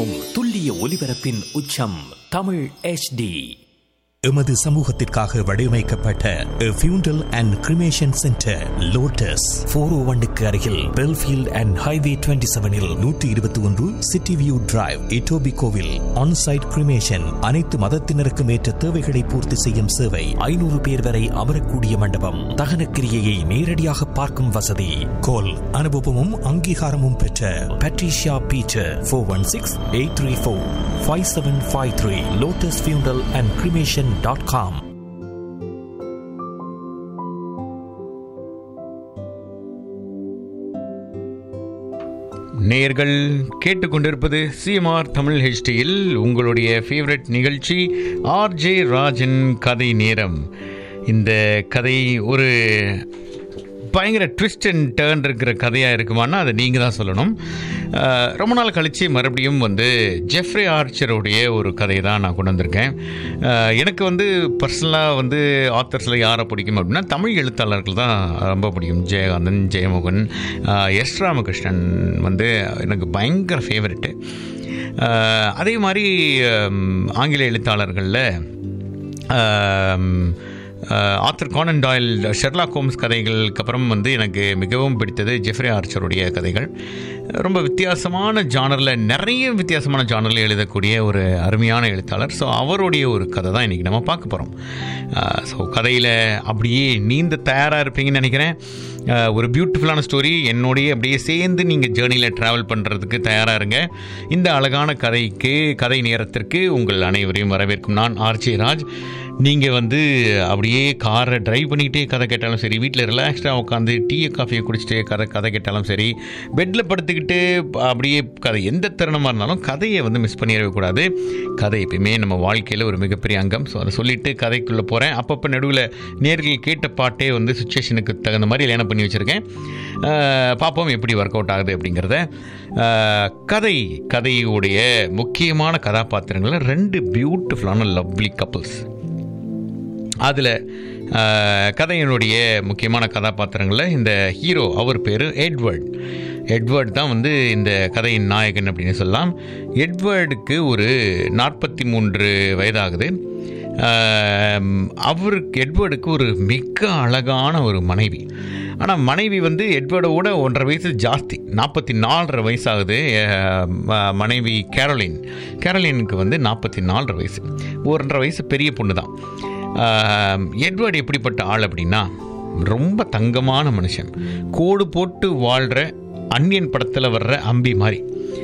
எந்நேரமும் துல்லிய ஒலிபரப்பின் உச்சம் தமிழ் HD எமது சமூகத்திற்காக வடிவமைக்கப்பட்ட funeral and cremation centre lotus four O ஒன்னுக்கு அருகில் பெல்ஃபீல்ட் அண்ட் ஹைவே டுவெண்ட்டி செவனில் நூற்றி இருபத்தி ஒன்று சிட்டி வியூ டிரைவ் இட்டோபி கோவில் ஆன்சைட் கிரிமேஷன் அனைத்து மதத்தினருக்கும் ஏற்ற தேவைகளை பூர்த்தி செய்யும் சேவை ஐநூறு பேர் வரை அமரக்கூடிய மண்டபம் தகன கிரியையை நேரடியாக பார்க்கும் வசதி கோல் அனுபவமும் அங்கீகாரமும் பெற்ற Patricia Peter four one six eight three four five seven five three lotus funeral and cremation dot com நேயர்கள் கேட்டுக்கொண்டிருப்பது சிஎம்ஆர் தமிழ் ஹெச்டியில் உங்களுடைய ஃபேவரட் நிகழ்ச்சி ஆர்ஜே ராஜன் கதை நேரம் இந்த கதை ஒரு பயங்கர ட்விஸ்ட் அண்ட் டேர்ன் இருக்கிற கதையாக இருக்குமானா அதை நீங்கள் தான் சொல்லணும் அஹ், ரொம்ப நாள் கழித்து மறுபடியும் வந்து ஜெஃப்ரி ஆர்ச்சருடைய ஒரு கதையை தான் நான் கொண்டு வந்திருக்கேன் அஹ், எனக்கு வந்து பர்சனலாக வந்து ஆத்தர்ஸில் யாரை பிடிக்கும் அப்படின்னா தமிழ் எழுத்தாளர்கள் தான் ரொம்ப பிடிக்கும் ஜெயகாந்தன் ஜெயமோகன் அஹ், எஸ் ராமகிருஷ்ணன் வந்து எனக்கு பயங்கர ஃபேவரெட்டு அதே மாதிரி அம், ஆங்கில எழுத்தாளர்களில் Arthur Conan Doyle Sherlock Holmes கதைகளுக்கு அப்புறம் வந்து எனக்கு மிகவும் பிடித்தது ஜெஃப்ரி ஆர்ச்சருடைய கதைகள் ரொம்ப வித்தியாசமான ஜானரில் நிறைய வித்தியாசமான ஜானரில் எழுதக்கூடிய ஒரு அருமையான எழுத்தாளர் ஸோ அவருடைய ஒரு கதை தான் இன்றைக்கி நம்ம பார்க்க போகிறோம் ஸோ கதையில் அப்படியே நீந்த தயாராக இருப்பீங்கன்னு நினைக்கிறேன் அஹ், ஒரு பியூட்டிஃபுல்லான ஸ்டோரி என்னுடைய அப்படியே சேர்ந்து நீங்கள் ஜேர்னியில் ட்ராவல் பண்ணுறதுக்கு தயாராக இருங்க இந்த அழகான கதைக்கு கதை நேரத்திற்கு உங்கள் அனைவரையும் வரவேற்கும் நான் ஆர்ஜே ராஜ் நீங்கள் வந்து அப்படியே காரை டிரைவ் பண்ணிக்கிட்டே கதை கேட்டாலும் சரி வீட்டில் ரிலாக்ஸ்டாக உட்காந்து டீயை காஃபியை குடிச்சிட்டு கதை கதை கேட்டாலும் சரி பெட்டில் படுத்துக்கிட்டு அப்படியே கதை எந்த தருணமாக இருந்தாலும் கதையை வந்து மிஸ் பண்ணிடவே கூடாது கதை எப்பயுமே நம்ம வாழ்க்கையில் ஒரு மிகப்பெரிய அங்கம் ஸோ அதை சொல்லிவிட்டு கதைக்குள்ளே போகிறேன் அப்பப்போ நடுவில் நேர்கள் கேட்ட பாட்டே வந்து சுச்சுவேஷனுக்கு தகுந்த மாதிரி லேன பண்ணி வச்சுருக்கேன் அஹ், பார்ப்போம் எப்படி ஒர்க் அவுட் ஆகுது அப்படிங்கிறத அஹ், கதை கதையுடைய முக்கியமான கதாபாத்திரங்களில் ரெண்டு பியூட்டிஃபுல்லான லவ்லி கப்புள்ஸ் அதில் கதையினுடைய முக்கியமான கதாபாத்திரங்களில் இந்த ஹீரோ அவர் பேர் எட்வர்ட் எட்வர்ட் தான் வந்து இந்த கதையின் நாயகன் அப்படின்னு சொல்லலாம் எட்வர்டுக்கு ஒரு நாற்பத்தி மூன்று வயதாகுது ஆம், அவருக்கு எட்வர்டுக்கு ஒரு மிக அழகான ஒரு மனைவி ஆனால் மனைவி வந்து எட்வர்டோட ஒன்றரை வயசு ஜாஸ்தி நாற்பத்தி நாலரை வயசாகுது அஹ், ம- மனைவி கேரோலின் கேரோலினுக்கு வந்து நாற்பத்தி நாலரை வயசு ஒன்றரை வயசு பெரிய பொண்ணு தான் ஆம், எட்வர்ட் எப்படிப்பட்ட ஆள் அப்படின்னா ரொம்ப தங்கமான மனுஷன் கோடு போட்டு வாழ்கிற அன்னியன் படத்தில் வர்ற அம்பி மாதிரி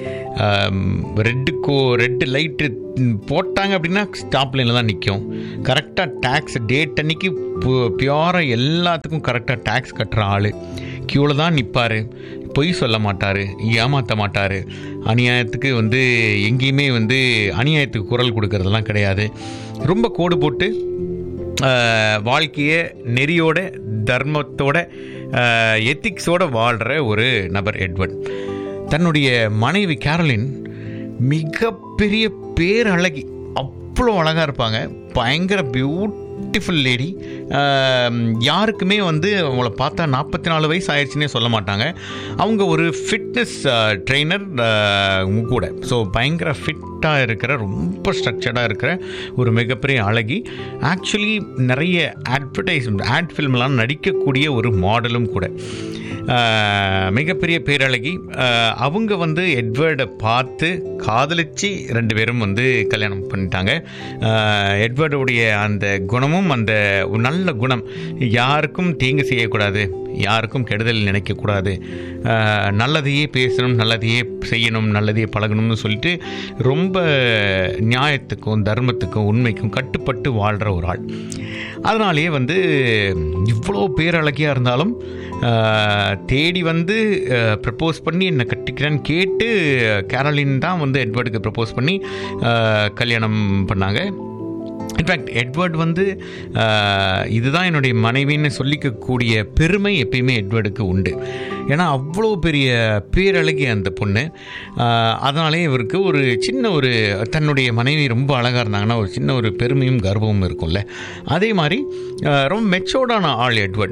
ரெட்டு கோ ரெட்டு லைட்டு போட்டாங்க அப்படின்னா ஸ்டாப் லைனில் தான் நிற்கும் கரெக்டாக டேக்ஸ் டேட் அன்னைக்கு பியூராக எல்லாத்துக்கும் கரெக்டாக டேக்ஸ் கட்டுற ஆள் க்யூவில் தான் நிற்பார் பொய் சொல்ல மாட்டார் ஏமாற்ற மாட்டார் அநியாயத்துக்கு வந்து எங்கேயுமே வந்து அநியாயத்துக்கு குரல் கொடுக்கறதெல்லாம் கிடையாது ரொம்ப கோடு போட்டு ஆஹ், வாழ்க்கையை நெறியோட தர்மத்தோட எத்திக்ஸோட வாழ்கிற ஒரு நபர் எட்வர்ட் தன்னுடைய மனைவி கேரலின் மிகப்பெரிய பேரழகி அவ்வளோ அழகாக இருப்பாங்க பயங்கர பியூட்டிஃபுல் லேடி யாருக்குமே வந்து அவங்கள பார்த்தா நாற்பத்தி நாலு வயசு ஆயிடுச்சுன்னே சொல்ல மாட்டாங்க அவங்க ஒரு ஃபிட்னஸ் ட்ரெயினர் கூட ஸோ பயங்கர ஃபிட்டாக இருக்கிற ரொம்ப ஸ்ட்ரக்சர்டாக இருக்கிற ஒரு மிகப்பெரிய அழகி ஆக்சுவலி நிறைய அட்வர்டைஸ்மெண்ட் ஆட் ஃபில்ம்லாம் நடிக்கக்கூடிய ஒரு மாடலும் கூட ஆஹ், மிகப்பெரிய பேரழகி ஆஹ், அவங்க வந்து எட்வர்டை பார்த்து காதலிச்சு ரெண்டு பேரும் வந்து கல்யாணம் பண்ணிட்டாங்க ஆஹ், எட்வர்டுடைய அந்த குணமும் அந்த நல்ல குணம் யாருக்கும் தீங்கு செய்யக்கூடாது யாருக்கும் கெடுதல் நினைக்கக்கூடாது ஆஹ், நல்லதையே பேசணும் நல்லதையே செய்யணும் நல்லதையே பழகணும்னு சொல்லிட்டு ரொம்ப நியாயத்துக்கும் தர்மத்துக்கும் உண்மைக்கும் கட்டுப்பட்டு வாழ்கிற ஒரு ஆள் அதனாலேயே வந்து இவ்வளோ பேரழகியாக இருந்தாலும் ஆஹ், தேடி வந்து ப்ரப்போஸ் பண்ணி என்னை கட்டிக்கிறேன்னு கேட்டு கேரளின் தான் வந்து எட்வர்டுக்கு ப்ரப்போஸ் பண்ணி ஆஹ், கல்யாணம் பண்ணாங்க இன்ஃபேக்ட் எட்வர்ட் வந்து ஆஹ், இதுதான் என்னுடைய மனைவின்னு சொல்லிக்கக்கூடிய பெருமை எப்பயுமே எட்வர்டுக்கு உண்டு ஏன்னா அவ்வளோ பெரிய பேரழகி அந்த பொண்ணு ஆஹ், அதனாலே இவருக்கு ஒரு சின்ன ஒரு தன்னுடைய மனைவி ரொம்ப அழகாக இருந்தாங்கன்னா ஒரு சின்ன ஒரு பெருமையும் கர்வமும் இருக்கும்ல அதே மாதிரி ஆஹ், ரொம்ப மெச்சோர்டான ஆள் எட்வர்ட்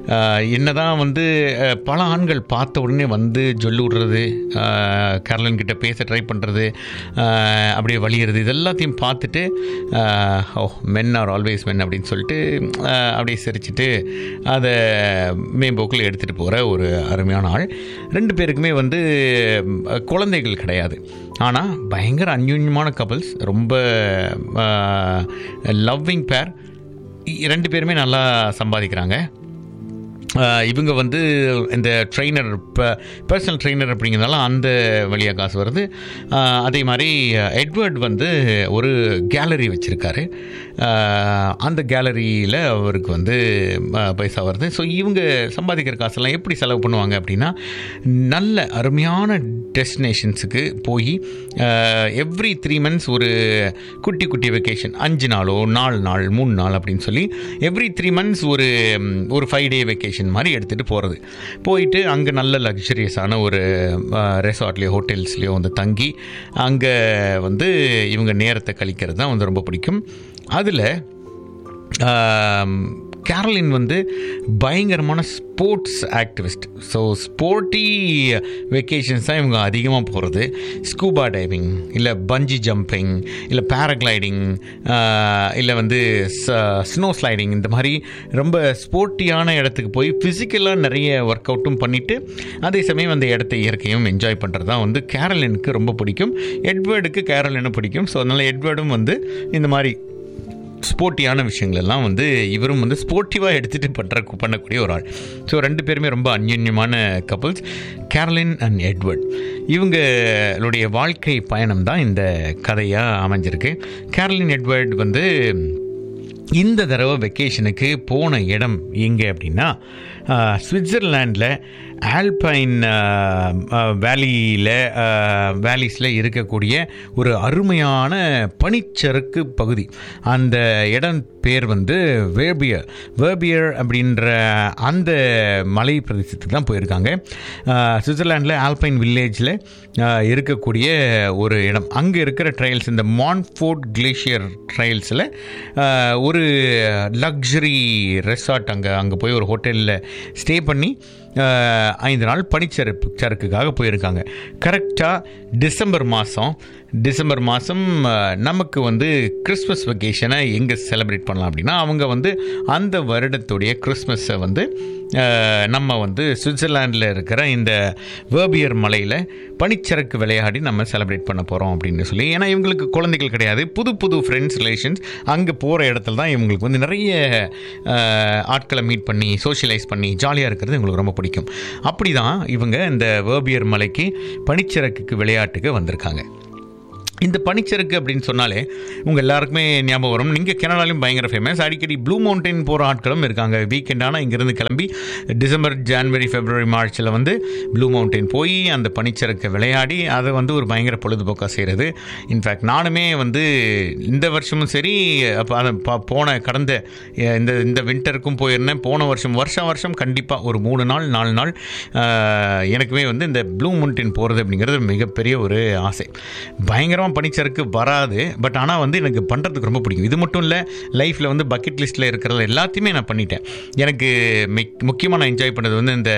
ஆஹ், என்னதான் வந்து அஹ், பல ஆண்கள் பார்த்த உடனே வந்து சொல்லி விடுறது ஆஹ், கேரளன் கிட்ட பேச ட்ரை பண்ணுறது அப்படியே வழியிறது இது எல்லாத்தையும் பார்த்துட்டு ஆஹ், ஓ மென் ஆர் ஆல்வேஸ் மென் அப்படின்னு சொல்லிட்டு ஆஹ், அப்படியே சிரிச்சிட்டு அதை மேம்போக்கில் எடுத்துகிட்டு போகிற ஒரு அருமையான ஆள் ரெண்டு பேருக்குமே வந்து அஹ், குழந்தைகள் கிடையாது ஆனால் பயங்கர அந்யூன்யமான கப்பல்ஸ் ரொம்ப லவ்விங் பேர் ரெண்டு பேருமே நல்லா சம்பாதிக்கிறாங்க ஆஹ் இவங்க வந்து இந்த ட்ரெயினர் பர்சனல் ட்ரெயினர் அப்படிங்கிறதால அந்த வழியாக காசு வருது ஆஹ் அதே மாதிரி எட்வர்ட் வந்து ஒரு கேலரி வச்சுருக்காரு அந்த கேலரியில் அவருக்கு வந்து ஆஹ் பைசா வருது ஸோ இவங்க சம்பாதிக்கிற காசெல்லாம் எப்படி செலவு பண்ணுவாங்க அப்படின்னா நல்ல அருமையான டெஸ்டினேஷன்ஸுக்கு போய் எவ்ரி த்ரீ மந்த்ஸ் ஒரு குட்டி குட்டி வெக்கேஷன் அஞ்சு நாளோ நாலு நாள் மூணு நாள் அப்படின்னு சொல்லி எவ்ரி த்ரீ மந்த்ஸ் ஒரு ம், ஒரு ஃபைவ் டே வெக்கேஷன் மாதிரி எடுத்துகிட்டு போகிறது போயிட்டு அங்கே நல்ல லக்ஸரியஸான ஒரு ரெசார்ட்லேயோ ஹோட்டல்ஸ்லேயோ வந்து தங்கி அங்கே வந்து இவங்க நேரத்தை கழிக்கிறது தான் வந்து ரொம்ப பிடிக்கும் அதில் கேரளின் வந்து பயங்கரமான sports activist so sporty vacations தான் இவங்க அதிகமாக போகிறது ஸ்கூபா டைவிங் இல்லை பஞ்சி ஜம்பிங் இல்லை பேராகிளைடிங் இல்லை வந்து ஸ்னோ ஸ்லைடிங் இந்த மாதிரி ரொம்ப ஸ்போர்ட்டியான இடத்துக்கு போய் ஃபிசிக்கலாக நிறைய ஒர்க் அவுட்டும் பண்ணிவிட்டு அதே சமயம் அந்த இடத்த இயற்கையும் என்ஜாய் பண்ணுறது தான் வந்து கேரளினுக்கு ரொம்ப பிடிக்கும் எட்வர்டுக்கு கேரளினு பிடிக்கும் ஸோ அதனால் எட்வர்டும் வந்து இந்த மாதிரி ஸ்போர்ட்டியான விஷயங்கள் எல்லாம் வந்து இவரும் வந்து ஸ்போர்ட்டிவாக எடுத்துகிட்டு பண்ணுற பண்ணக்கூடிய ஒரு ஆள் ஸோ ரெண்டு பேருமே ரொம்ப அந்யோன்யமான கப்பல்ஸ் கேரளின் அண்ட் எட்வர்ட் இவங்களுடைய வாழ்க்கை பயணம் தான் இந்த கதையாக அமைஞ்சிருக்கு கேரளின் எட்வர்ட் வந்து இந்த தடவை வெக்கேஷனுக்கு போன இடம் எங்கே அப்படின்னா சுவிட்சர்லாண்டில் ஆல்பைன் வேலியில் வேலிஸில் இருக்கக்கூடிய ஒரு அருமையான பனிச்சறுக்கு பகுதி அந்த இடம் பேர் வந்து வேர்பியர் வேர்பியர் அப்படின்ற அந்த மலை பிரதேசத்துக்கு தான் போயிருக்காங்க சுவிட்சர்லாண்டில் ஆல்பைன் வில்லேஜில் இருக்கக்கூடிய ஒரு இடம் அங்கே இருக்கிற ட்ரையல்ஸ் இந்த மான்ஃபோர்ட் கிளேஷியர் ட்ரையல்ஸில் ஒரு லக்ஸரி ரெசார்ட் அங்கே அங்கே போய் ஒரு ஹோட்டலில் ஸ்டே பண்ணி அஹ், ஐந்து நாள் பனிச்சறுப்பு சறுக்குக்காக போயிருக்காங்க கரெக்டாக டிசம்பர் மாதம் டிசம்பர் மாதம் நமக்கு வந்து கிறிஸ்மஸ் வெக்கேஷனை எங்கே செலிப்ரேட் பண்ணலாம் அப்படின்னா அவங்க வந்து அந்த வருடத்துடைய கிறிஸ்மஸை வந்து அஹ், நம்ம வந்து சுவிட்சர்லாண்டில் இருக்கிற இந்த வேர்பியர் மலையில் பனிச்சறுக்கு விளையாடி நம்ம செலிப்ரேட் பண்ண போகிறோம் அப்படின்னு சொல்லி ஏன்னா இவங்களுக்கு குழந்தைகள் கிடையாது புது புது ஃப்ரெண்ட்ஸ் ரிலேஷன்ஸ் அங்கே போகிற இடத்துல தான் இவங்களுக்கு வந்து நிறைய அஹ், ஆட்களை மீட் பண்ணி சோஷியலைஸ் பண்ணி ஜாலியாக இருக்கிறது இவங்களுக்கு ரொம்ப பிடிக்கும் அப்படி தான் இவங்க இந்த வேர்பியர் மலைக்கு பனிச்சறுக்குக்கு விளையாட்டுக்கு வந்திருக்காங்க இந்த பனிச்சறுக்கு அப்படின்னு சொன்னாலே உங்கள் எல்லாருக்குமே ஞாபகம் வரும் நீங்கள் கனடாலையும் பயங்கர ஃபேமஸ் அடிக்கடி ப்ளூ மவுண்டைன் போகிற ஆட்களும் இருக்காங்க வீக்கெண்ட் ஆனால் இங்கேருந்து கிளம்பி டிசம்பர் ஜான்வரி ஃபெப்ரவரி மார்ச்சில் வந்து ப்ளூ மவுண்டைன் போய் அந்த பனிச்சறுக்கை விளையாடி அதை வந்து ஒரு பயங்கர பொழுதுபோக்காக செய்கிறது இன்ஃபேக்ட் நானுமே வந்து இந்த வருஷமும் சரி அப்போ அதை பா- போன கடந்த அஹ், இந்த இந்த வின்டருக்கும் போயிருந்தேன் போன வருஷம் வருஷம் வருஷம் கண்டிப்பாக ஒரு மூணு நாள் நாலு நாள் அஹ், எனக்குமே வந்து இந்த ப்ளூ மவுண்டைன் போகிறது அப்படிங்கிறது மிகப்பெரிய ஒரு ஆசை பயங்கரமாக பனிச்சறுக்கு வராது பட் ஆனால் வந்து எனக்கு பண்ணுறதுக்கு ரொம்ப பிடிக்கும் இது மட்டும் இல்லை லைஃப்பில் வந்து பக்கெட் லிஸ்ட்டில் இருக்கிறது எல்லாத்தையுமே நான் பண்ணிட்டேன் எனக்கு மிக் முக்கியமாக நான் என்ஜாய் பண்ணது வந்து இந்த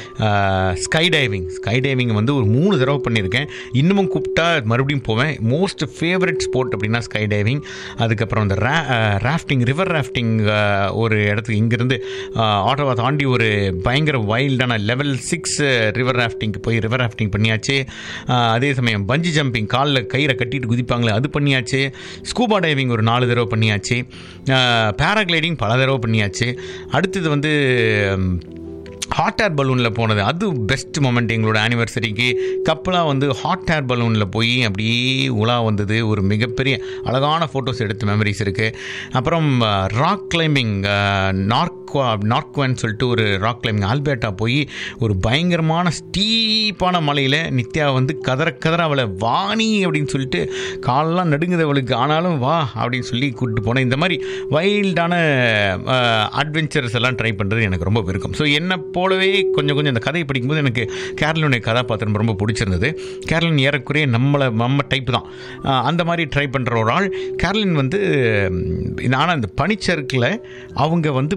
ஸ்கை டைவிங் ஸ்கை டைவிங் வந்து ஒரு மூணு தடவை பண்ணியிருக்கேன் இன்னமும் கூப்பிட்டா மறுபடியும் போவேன் மோஸ்ட் ஃபேவரட் ஸ்போர்ட் அப்படின்னா ஸ்கை டைவிங் அதுக்கப்புறம் இந்த ரா ராஃப்டிங் ரிவர் ராஃப்டிங் ஒரு இடத்துக்கு இங்கேருந்து ஆட்டோவா தாண்டி ஒரு பயங்கர வைல்டான லெவல் சிக்ஸ் ரிவர் ராஃப்டிங்க்கு போய் ரிவர் ராஃப்டிங் பண்ணியாச்சு ஆஹ் அதே சமயம் பஞ்சி ஜம்பிங் காலில் கயிறை கட்டிட்டு குதிப்பாங்களே அது பண்ணியாச்சு ஸ்கூபா டைவிங் ஒரு நாலு தடவை பண்ணியாச்சு பேராகிளைடிங் பல தடவை பண்ணியாச்சு அடுத்தது வந்து ஹாட் ஏர் பலூனில் போனது அது பெஸ்ட் மொமெண்ட் எங்களோட ஆனிவர்சரிக்கு கப்பலாக வந்து ஹாட் ஏர் பலூனில் போய் அப்படியே உலா வந்தது ஒரு மிகப்பெரிய அழகான ஃபோட்டோஸ் எடுத்த மெமரிஸ் இருக்குது அப்புறம் ராக் கிளைம்பிங் நார்க்வா நார்க்வான்னு சொல்லிட்டு ஒரு ராக் கிளைம்பிங் ஆல்பேட்டா போய் ஒரு பயங்கரமான ஸ்டீப்பான மலையில் நித்யா வந்து கதற கதற அவளை வாணி அப்படின்னு சொல்லிட்டு காலெல்லாம் நடுங்குது அவளுக்கு ஆனாலும் வா அப்படின்னு சொல்லி கூப்பிட்டு போனேன் இந்த மாதிரி வைல்டான அட்வென்ச்சர்ஸ் எல்லாம் ட்ரை பண்ணுறது எனக்கு ரொம்ப விருப்பம் ஸோ என்னை போலவே கொஞ்சம் கொஞ்சம் அந்த கதையை படிக்கும்போது எனக்கு கேரளினுடைய கதாபாத்திரம் ரொம்ப பிடிச்சிருந்தது கேரளின் ஏறக்குறைய நம்மளை நம்ம டைப் தான் அஹ் அந்த மாதிரி ட்ரை பண்ணுற ஒரு ஆள் கேரளின் வந்து ஆனால் இந்த பனிச்சறுக்கில் அவங்க வந்து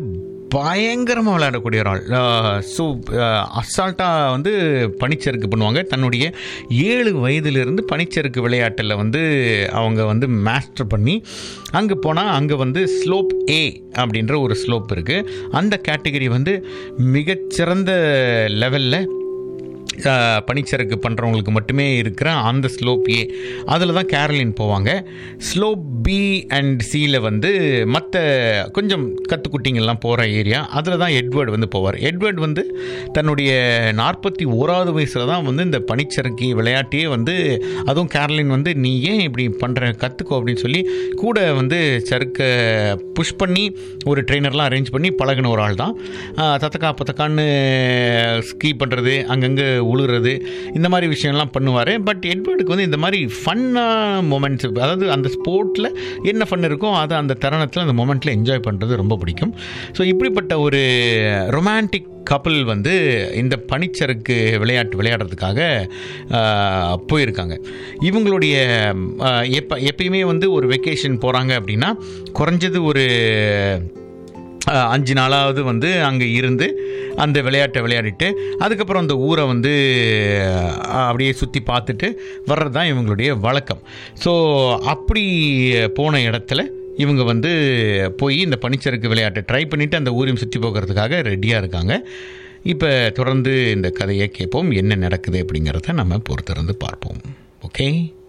பயங்கரமாக விளையாடக்கூடிய ஒரு ஆள் ஸோ அசால்ட்டாக வந்து பனிச்சறுக்கு பண்ணுவாங்க தன்னுடைய ஏழு வயதிலிருந்து பனிச்சறுக்கு விளையாட்டில் வந்து அவங்க வந்து மாஸ்டர் பண்ணி அங்கே போனால் அங்கே வந்து ஸ்லோப் ஏ அப்படின்ற ஒரு ஸ்லோப் இருக்குது அந்த கேட்டகரி வந்து மிகச்சிறந்த லெவலில் அஹ், பனிச்சறுக்கு பண்ணுறவங்களுக்கு மட்டுமே இருக்கிற அந்த ஸ்லோப் ஏ அதில் தான் கேரளின் போவாங்க ஸ்லோப் பி அண்ட் சியில் வந்து மற்ற கொஞ்சம் கத்துக்குட்டிங்கெல்லாம் போகிற ஏரியா அதில் தான் எட்வர்ட் வந்து போவார் எட்வர்ட் வந்து தன்னுடைய நாற்பத்தி ஓராவது வயசில் தான் வந்து இந்த பனிச்சறுக்கி விளையாட்டையே வந்து அதுவும் கேரளின் வந்து நீ ஏன் இப்படி பண்ணுற கற்றுக்கோ அப்படின்னு சொல்லி கூட வந்து சறுக்க புஷ் பண்ணி ஒரு ட்ரெயினர்லாம் அரேஞ்ச் பண்ணி பழகின ஒரு ஆள் தான் ஆஹ் தத்தக்கா பத்தக்கான்னு ஸ்கீ பண்ணுறது அங்கங்கே உழுகிறது இந்த மாதிரி விஷயம்லாம் பண்ணுவார் பட் எட்வர்டுக்கு வந்து இந்த மாதிரி ஃபன்னான மூமெண்ட்ஸ் அதாவது அந்த ஸ்போர்ட்டில் என்ன ஃபன் இருக்கோ அதை அந்த தருணத்தில் அந்த மூமெண்ட்டில் என்ஜாய் பண்ணுறது ரொம்ப பிடிக்கும் ஸோ இப்படிப்பட்ட ஒரு ரொமான்டிக் கப்பல் வந்து இந்த பனிச்சறுக்கு விளையாட்டு விளையாடுறதுக்காக ஆஹ், போயிருக்காங்க இவங்களுடைய ஆஹ், எப்போ எப்பயுமே வந்து ஒரு வெக்கேஷன் போகிறாங்க அப்படின்னா குறைஞ்சது ஒரு அஹ், அஞ்சு நாளாவது வந்து அங்கே இருந்து அந்த விளையாட்டை விளையாடிட்டு அதுக்கப்புறம் அந்த ஊரை வந்து அஹ், அப்படியே சுற்றி பார்த்துட்டு வர்றது தான் இவங்களுடைய வழக்கம் ஸோ அப்படி போன இடத்துல இவங்க வந்து போய் இந்த பனிச்சறுக்கு விளையாட்டை ட்ரை பண்ணிவிட்டு அந்த ஊரையும் சுற்றி போகிறதுக்காக ரெடியாக இருக்காங்க இப்போ தொடர்ந்து இந்த கதையை கேட்போம் என்ன நடக்குது அப்படிங்கிறத நம்ம பொறுத்திருந்து பார்ப்போம் ஓகே